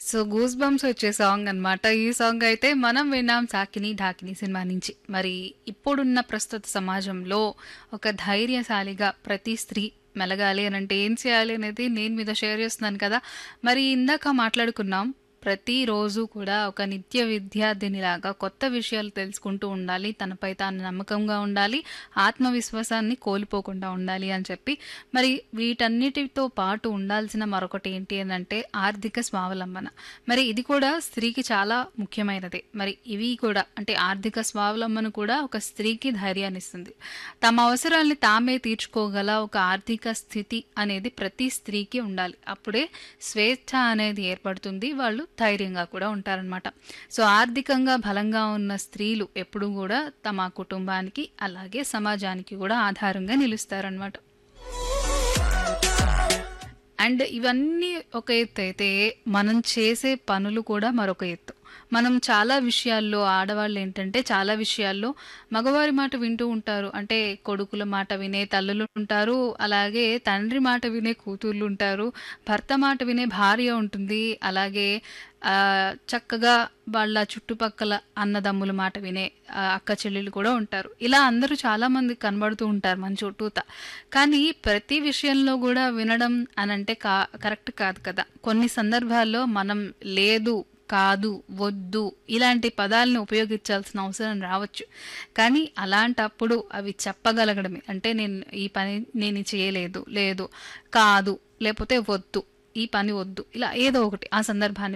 So 'goose bumps' వచ్చే song అనమాట. ఈ సాంగ్ అయితే మనం విన్నాం 'సాకిని ఢాకిని' సినిమా నుంచి. మరి ఇప్పుడున్న ప్రస్తుత సమాజంలో ఒక ధైర్యశాలిగా ప్రతి స్త్రీ మెలగాలి అనంటే ఏం చేయాలి అనేది నేను మీతో షేర్ చేస్తున్నాను కదా! మరి ఇందాక మాట్లాడుకున్నాం. ప్రతిరోజు కూడా ఒక నిత్య విద్యార్థినిలాగా కొత్త విషయాలు తెలుసుకుంటూ ఉండాలి. తనపై తాను నమ్మకంగా ఉండాలి. ఆత్మవిశ్వాసాన్ని కోల్పోకుండా ఉండాలి అని చెప్పి. మరి వీటన్నిటితో పాటు ఉండాల్సిన మరొకటి ఏంటి అనంటే ఆర్థిక స్వావలంబన. మరి ఇది కూడా స్త్రీకి చాలా ముఖ్యమైనదే. మరి ఇవి కూడా అంటే ఆర్థిక స్వావలంబన కూడా ఒక స్త్రీకి ధైర్యాన్నిస్తుంది. తమ అవసరాల్ని తామే తీర్చుకోగల ఒక ఆర్థిక స్థితి అనేది ప్రతి స్త్రీకి ఉండాలి. అప్పుడే స్వేచ్ఛ అనేది ఏర్పడుతుంది. వాళ్ళు ధైర్యంగా కూడా ఉంటారనమాట. సో ఆర్థికంగా బలంగా ఉన్న స్త్రీలు ఎప్పుడూ కూడా తమ కుటుంబానికి అలాగే సమాజానికి కూడా ఆధారంగా నిలుస్తారనమాట. అండ్ ఇవన్నీ ఒక ఎత్తయితే మనం చేసే పనులు కూడా మరొక ఎత్తు. మనం చాలా విషయాల్లో ఆడవాళ్ళేంటంటే చాలా విషయాల్లో మగవారి మాట వింటూ ఉంటారు. అంటే కొడుకుల మాట వినే తల్లులుంటారు. అలాగే తండ్రి మాట వినే కూతుర్లుంటారు. భర్త మాట వినే భార్య ఉంటుంది. అలాగే ఆహ్, చక్కగా వాళ్ళ చుట్టుపక్కల అన్నదమ్ముల మాట వినే ఆహ్, అక్క చెల్లెలు కూడా ఉంటారు. ఇలా అందరూ చాలామంది కనబడుతూ ఉంటారు మన చుట్టూత. కానీ ప్రతి విషయంలో గూడా వినడం అనంటే కా కరెక్ట్ కాదు కదా! కొన్ని సందర్భాల్లో మనం లేదు, కాదు, వద్దు ఇలాంటి పదాలను ఉపయోగించాల్సిన అవసరం రావచ్చు. కానీ అలాంటప్పుడు అవి చెప్పగలగడమే. అంటే నేను ఈ పని నేను చేయలేదు, లేదు, కాదు, లేపోతే వద్దు, ఈ పని వద్దు. ఇలా ఏదో ఒకటి ఆ సందర్భాన్ని